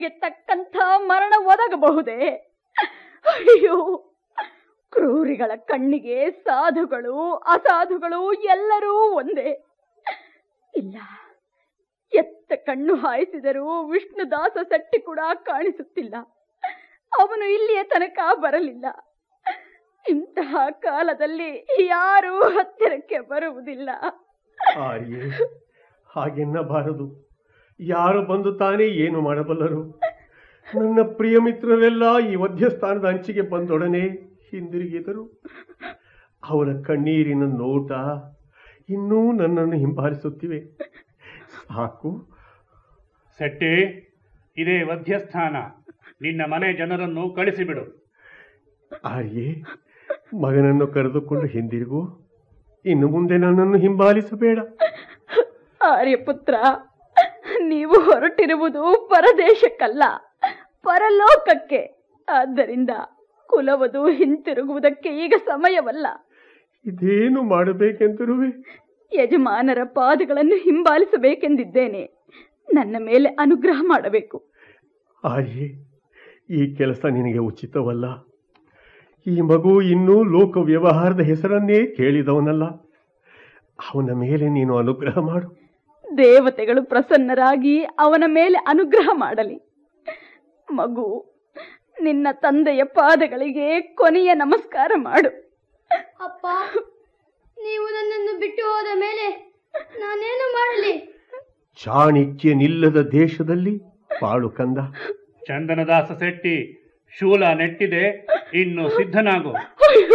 ತಕ್ಕಂಥ ಮರಣ ಒದಗಬಹುದೇ ಅಯ್ಯೋ ಕ್ರೂರಿಗಳ ಕಣ್ಣಿಗೆ ಸಾಧುಗಳು ಅಸಾಧುಗಳು ಎಲ್ಲರೂ ಒಂದೇ ಇಲ್ಲ ಎತ್ತ ಕಣ್ಣು ಹಾಯಿಸಿದರೂ ವಿಷ್ಣುದಾಸ ಸೆಟ್ಟಿ ಕೂಡ ಕಾಣಿಸುತ್ತಿಲ್ಲ ಅವನು ಇಲ್ಲಿಯ ತನಕ ಬರಲಿಲ್ಲ ಇಂತಹ ಕಾಲದಲ್ಲಿ ಯಾರೂ ಹತ್ತಿರಕ್ಕೆ ಬರುವುದಿಲ್ಲ ಆರ್ಯೆ ಹಾಗೆನ್ನಬಾರದು ಯಾರು ಬಂದು ತಾನೇ ಏನು ಮಾಡಬಲ್ಲರು ನನ್ನ ಪ್ರಿಯ ಮಿತ್ರರೆಲ್ಲ ಈ ಮಧ್ಯಸ್ಥಾನದ ಅಂಚಿಗೆ ಬಂದೊಡನೆ ಹಿಂದಿರುಗಿದರು ಅವರ ಕಣ್ಣೀರಿನ ನೋಟ ಇನ್ನೂ ನನ್ನನ್ನು ಹಿಂಬಾಲಿಸುತ್ತಿವೆ ಸಾಕು ಸೆಟ್ಟಿ ಇದೇ ಮಧ್ಯಸ್ಥಾನ ನಿನ್ನ ಮನೆ ಜನರನ್ನು ಕಳಿಸಿಬಿಡು ಆರ್ಯೆ ಮಗನನ್ನು ಕರೆದುಕೊಂಡು ಹಿಂದಿರುಗು ಇನ್ನು ಮುಂದೆ ನನ್ನನ್ನು ಹಿಂಬಾಲಿಸಬೇಡ ಆರ್ಯಪುತ್ರ ನೀವು ಹೊರಟಿರುವುದು ಪರದೇಶಕ್ಕಲ್ಲ ಪರಲೋಕಕ್ಕೆ ಆದ್ದರಿಂದ ಕುಲವದು ಹಿಂತಿರುಗುವುದಕ್ಕೆ ಈಗ ಸಮಯವಲ್ಲ ಇದೇನು ಮಾಡಬೇಕೆಂದಿರುವೆ ಯಜಮಾನರ ಪಾದಗಳನ್ನು ಹಿಂಬಾಲಿಸಬೇಕೆಂದಿದ್ದೇನೆ ನನ್ನ ಮೇಲೆ ಅನುಗ್ರಹ ಮಾಡಬೇಕು ಆರ್ಯೆ ಈ ಕೆಲಸ ನಿನಗೆ ಉಚಿತವಲ್ಲ ಈ ಮಗು ಇನ್ನೂ ಲೋಕ ವ್ಯವಹಾರದ ಹೆಸರನ್ನೇ ಕೇಳಿದವನಲ್ಲ ಅವನ ಮೇಲೆ ನೀನು ಅನುಗ್ರಹ ಮಾಡು ದೇವತೆಗಳು ಪ್ರಸನ್ನರಾಗಿ ಅವನ ಮೇಲೆ ಅನುಗ್ರಹ ಮಾಡಲಿ ಮಗು ನಿನ್ನ ತಂದೆಯ ಪಾದಗಳಿಗೆ ಕೊನೆಯ ನಮಸ್ಕಾರ ಮಾಡು ಅಪ್ಪ ನೀವು ನನ್ನನ್ನು ಬಿಟ್ಟು ಹೋದ ಮೇಲೆ ನಾನೇನು ಮಾಡಲಿ ಚಾಣಿಕ್ಯನಿಲ್ಲದ ದೇಶದಲ್ಲಿ ಬಾಳು ಕಂದ ಚಂದನದಾಸ ಶೆಟ್ಟಿ ಶೂಲ ನೆಟ್ಟಿದೆ ಇನ್ನು ಸಿದ್ಧನಾಗು ಅಯ್ಯೋ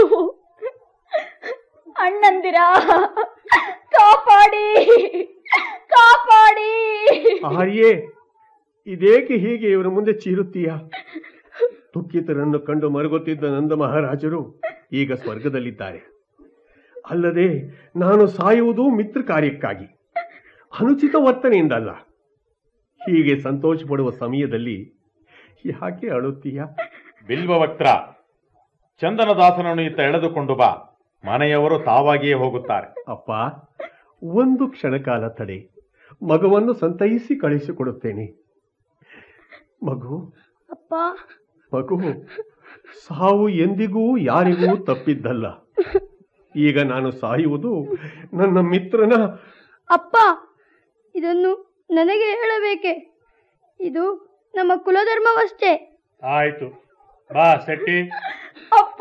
ಅಣ್ಣಂದಿರ ಕಾಪಾಡಿ ಕಾಪಾಡಿ ಆರ್ಯೆ ಇದೇಕೆ ಹೀಗೆ ಇವರ ಮುಂದೆ ಚೀರುತ್ತೀಯ ದುಃಖಿತರನ್ನು ಕಂಡು ಮರುಗುತ್ತಿದ್ದ ನಂದ ಮಹಾರಾಜರು ಈಗ ಸ್ವರ್ಗದಲ್ಲಿದ್ದಾರೆ ಅಲ್ಲದೆ ನಾನು ಸಾಯುವುದು ಮಿತ್ರ ಕಾರ್ಯಕ್ಕಾಗಿ ಅನುಚಿತ ವರ್ತನೆಯಿಂದಲ್ಲ ಹೀಗೆ ಸಂತೋಷ ಪಡುವ ಸಮಯದಲ್ಲಿ ಯಾಕೆ ಅಳುತ್ತೀಯ ಬಿಲ್ವವಕ್ತ್ರ ಚಂದನದಾಸನನ್ನು ಇತ್ತ ಎಳೆದುಕೊಂಡು ಬಾ ಮನೆಯವರು ತಾವಾಗಿಯೇ ಹೋಗುತ್ತಾರೆ ಅಪ್ಪ ಒಂದು ಕ್ಷಣಕಾಲ ತಡೆ ಮಗುವನ್ನು ಸಂತೈಸಿ ಕಳಿಸಿಕೊಡುತ್ತೇನೆ ಮಗು ಅಪ್ಪ ಮಗು ಸಾವು ಎಂದಿಗೂ ಯಾರಿಗೂ ತಪ್ಪಿದ್ದಲ್ಲ ಈಗ ನಾನು ಸಾಯುವುದು ನನ್ನ ಮಿತ್ರನ ಅಪ್ಪ ಇದನ್ನು ನನಗೆ ಹೇಳಬೇಕೆ ಇದು ನಮ್ಮ ಕುಲಧರ್ಮವಷ್ಟೇ ಆಯ್ತು ಬಾ ಶೆಟ್ಟಿ ಅಪ್ಪ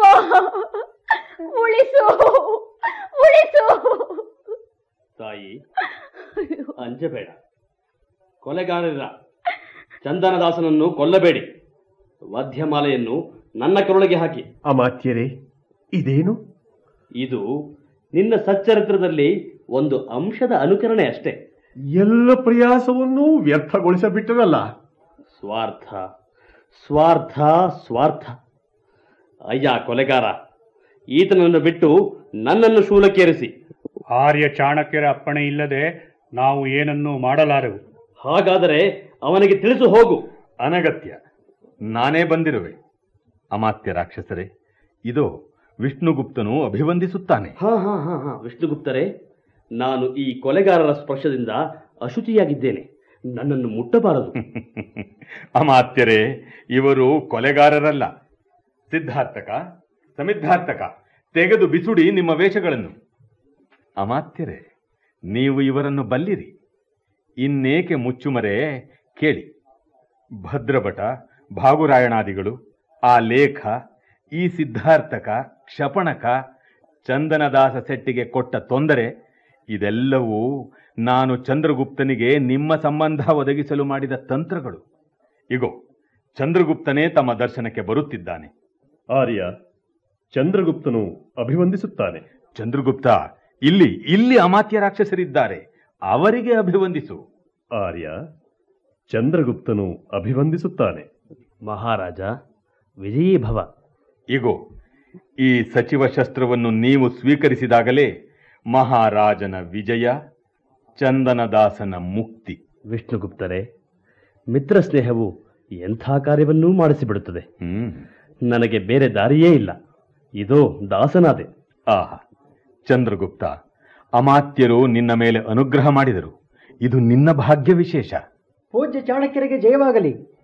ಉಳಿಸು ಉಳಿಸು ತಾಯಿ ಅಂಜಬೇಡ ಕೊಲೆಗಾರರ ಚಂದನದಾಸನನ್ನು ಕೊಲ್ಲಬೇಡಿ ವಧ್ಯಮಾಲೆಯನ್ನು ನನ್ನ ಕರುಳಿಗೆ ಹಾಕಿ ಅಮಾತ್ಯರೇ ಇದೇನು ಇದು ನಿನ್ನ ಸಚ್ಚರಿತ್ರದಲ್ಲಿ ಒಂದು ಅಂಶದ ಅನುಕರಣೆ ಅಷ್ಟೇ ಎಲ್ಲ ಪ್ರಯಾಸವನ್ನೂ ವ್ಯರ್ಥಗೊಳಿಸಬಿಟ್ಟರಲ್ಲ ಸ್ವಾರ್ಥ ಸ್ವಾರ್ಥ ಸ್ವಾರ್ಥ ಅಯ್ಯ ಕೊಲೆಗಾರ ಈತನನ್ನು ಬಿಟ್ಟು ನನ್ನನ್ನು ಶೂಲಕ್ಕೇರಿಸಿ ಆರ್ಯ ಚಾಣಕ್ಯರ ಅಪ್ಪಣೆ ಇಲ್ಲದೆ ನಾವು ಏನನ್ನೂ ಮಾಡಲಾರೆವು ಹಾಗಾದರೆ ಅವನಿಗೆ ತಿಳಿಸು ಹೋಗು ಅನಗತ್ಯ ನಾನೇ ಬಂದಿರುವೆ ಅಮಾತ್ಯ ರಾಕ್ಷಸರೇ ಇದು ವಿಷ್ಣುಗುಪ್ತನು ಅಭಿವಂದಿಸುತ್ತಾನೆ ಹಾ ಹಾ ಹಾ ಹಾ ವಿಷ್ಣುಗುಪ್ತರೇ ನಾನು ಈ ಕೊಲೆಗಾರರ ಸ್ಪರ್ಶದಿಂದ ಅಶುಚಿಯಾಗಿದ್ದೇನೆ ನನ್ನನ್ನು ಮುಟ್ಟಬಾರದು ಅಮಾತ್ಯರೇ ಇವರು ಕೊಲೆಗಾರರಲ್ಲ ಸಿದ್ಧಾರ್ಥಕ ಸಮಿದ್ಧಾರ್ಥಕ ತೆಗೆದು ಬಿಸುಡಿ ನಿಮ್ಮ ವೇಷಗಳನ್ನು ಅಮಾತ್ಯರೇ ನೀವು ಇವರನ್ನು ಬಲ್ಲಿರಿ ಇನ್ನೇಕೆ ಮುಚ್ಚುಮರೆ ಕೇಳಿ ಭದ್ರಭಟ ಭಾಗುರಾಯಣಾದಿಗಳು ಆ ಲೇಖ ಈ ಸಿದ್ಧಾರ್ಥಕ ಕ್ಷಪಣಕ ಚಂದನದಾಸ ಸೆಟ್ಟಿಗೆ ಕೊಟ್ಟ ತೊಂದರೆ ಇದೆಲ್ಲವೂ ನಾನು ಚಂದ್ರಗುಪ್ತನಿಗೆ ನಿಮ್ಮ ಸಂಬಂಧ ಒದಗಿಸಲು ಮಾಡಿದ ತಂತ್ರಗಳು ಇಗೋ ಚಂದ್ರಗುಪ್ತನೇ ತಮ್ಮ ದರ್ಶನಕ್ಕೆ ಬರುತ್ತಿದ್ದಾನೆ ಆರ್ಯ ಚಂದ್ರಗುಪ್ತನು ಅಭಿವಂದಿಸುತ್ತಾನೆ ಚಂದ್ರಗುಪ್ತ ಇಲ್ಲಿ ಇಲ್ಲಿ ಅಮಾತ್ಯ ರಾಕ್ಷಸರಿದ್ದಾರೆ ಅವರಿಗೆ ಅಭಿವಂದಿಸು ಆರ್ಯ ಚಂದ್ರಗುಪ್ತನು ಅಭಿವಂದಿಸುತ್ತಾನೆ ಮಹಾರಾಜ ವಿಜಯೀ ಭವ ಇಗೋ ಈ ಸಚಿವ ಶಸ್ತ್ರವನ್ನು ನೀವು ಸ್ವೀಕರಿಸಿದಾಗಲೇ ಮಹಾರಾಜನ ವಿಜಯ ಚಂದನದಾಸನ ಮುಕ್ತಿ ವಿಷ್ಣುಗುಪ್ತರೇ ಮಿತ್ರ ಸ್ನೇಹವು ಎಂಥ ಕಾರ್ಯವನ್ನೂ ಮಾಡಿಸಿಬಿಡುತ್ತದೆ ಹ್ಮ್ ನನಗೆ ಬೇರೆ ದಾರಿಯೇ ಇಲ್ಲ ಇದೋ ದಾಸನಾದೆ ಆಹಾ ಚಂದ್ರಗುಪ್ತ ಅಮಾತ್ಯರು ನಿನ್ನ ಮೇಲೆ ಅನುಗ್ರಹ ಮಾಡಿದರು ಇದು ನಿನ್ನ ಭಾಗ್ಯ ವಿಶೇಷ ಪೂಜ್ಯ ಚಾಣಕ್ಯರಿಗೆ ಜಯವಾಗಲಿ